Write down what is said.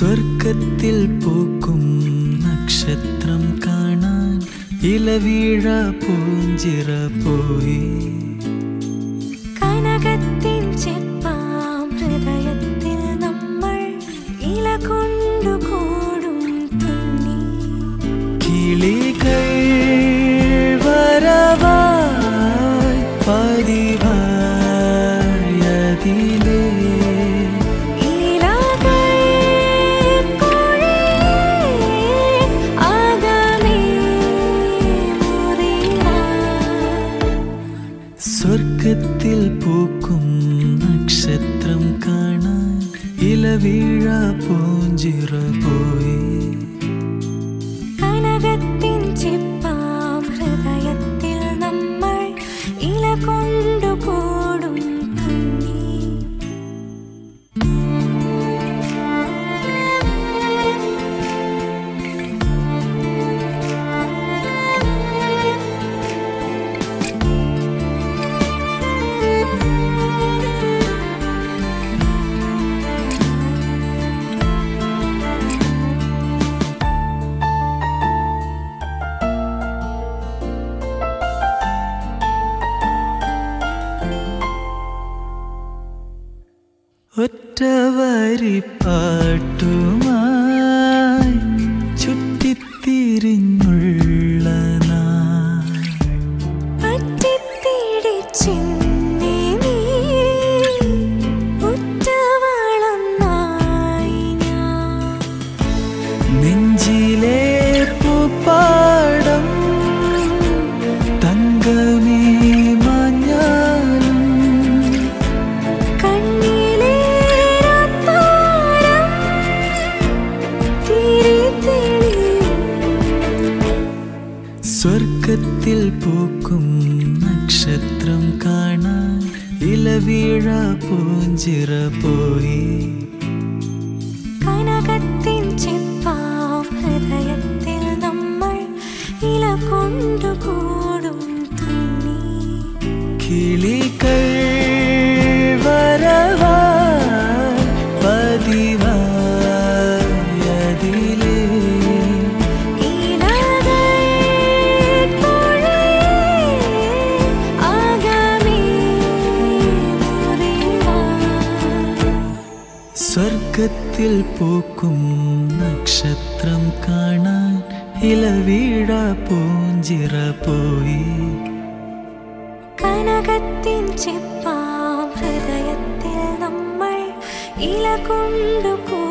സ്വർഗത്തിൽ പൂക്കും നക്ഷത്രം കാണാൻ ഇലവീഴ പൂഞ്ചിറ പോയി കനകത്തിൻ ചെപ്പാം ഹൃദയത്തിൽ നമ്മൾ ഇല കൊണ്ടു കൂടും തുന്നി കിളികൾ വരവായി പതിവായതിലേ ഇലകൾ പൊഴിയേ ആഗമേ മുറിവാൻ സ്വർഗത്തിൽ പൂക്കും നക്ഷത്രം കാണാൻ ഇലവീഴ പൂഞ്ചിറ പോയി കനകത്തിൻ ചെപ്പാം ഹൃദയത്തിൽ നമ്മൾ ഇല കൊണ്ടു കൂടും തുന്നി ഒറ്റവരി പാട്ടുമായി ചുറ്റിത്തിരിഞ്ഞുള്ള നാൾ പറ്റിത്തിടിച്ചെന്നെ നീ ഉറ്റവളൊന്നായി ഞാൻ നെഞ്ചിലെ പൂപ്പാടം തങ്കമേ മഞ്ഞാലും കണ്ണിലെ രാത്താരം തിരിതെളിയും സ്വർഗത്തിൽ പൂക്കും നക്ഷത്രം കാണാൻ ഇലവീഴ പൂഞ്ചിറ പോയി കനകത്തിൻ ചെപ്പാം ഹൃദയത്തിൽ നമ്മൾ ഇല കൊണ്ടു കൂടും തുന്നി കിളികൾ വരവായി പതിവായതിലേ ഇലകൾ പൊഴിയേ ആഗമേ മുറിവാൻ സ്വർഗത്തിൽ പൂക്കും നക്ഷത്രം കാണാൻ ഇലവീഴ പൂഞ്ചിറ പോയി കനകത്തിൻ ചെപ്പാം ഹൃദയത്തിൽ നമ്മൾ ഇല കൊണ്ടു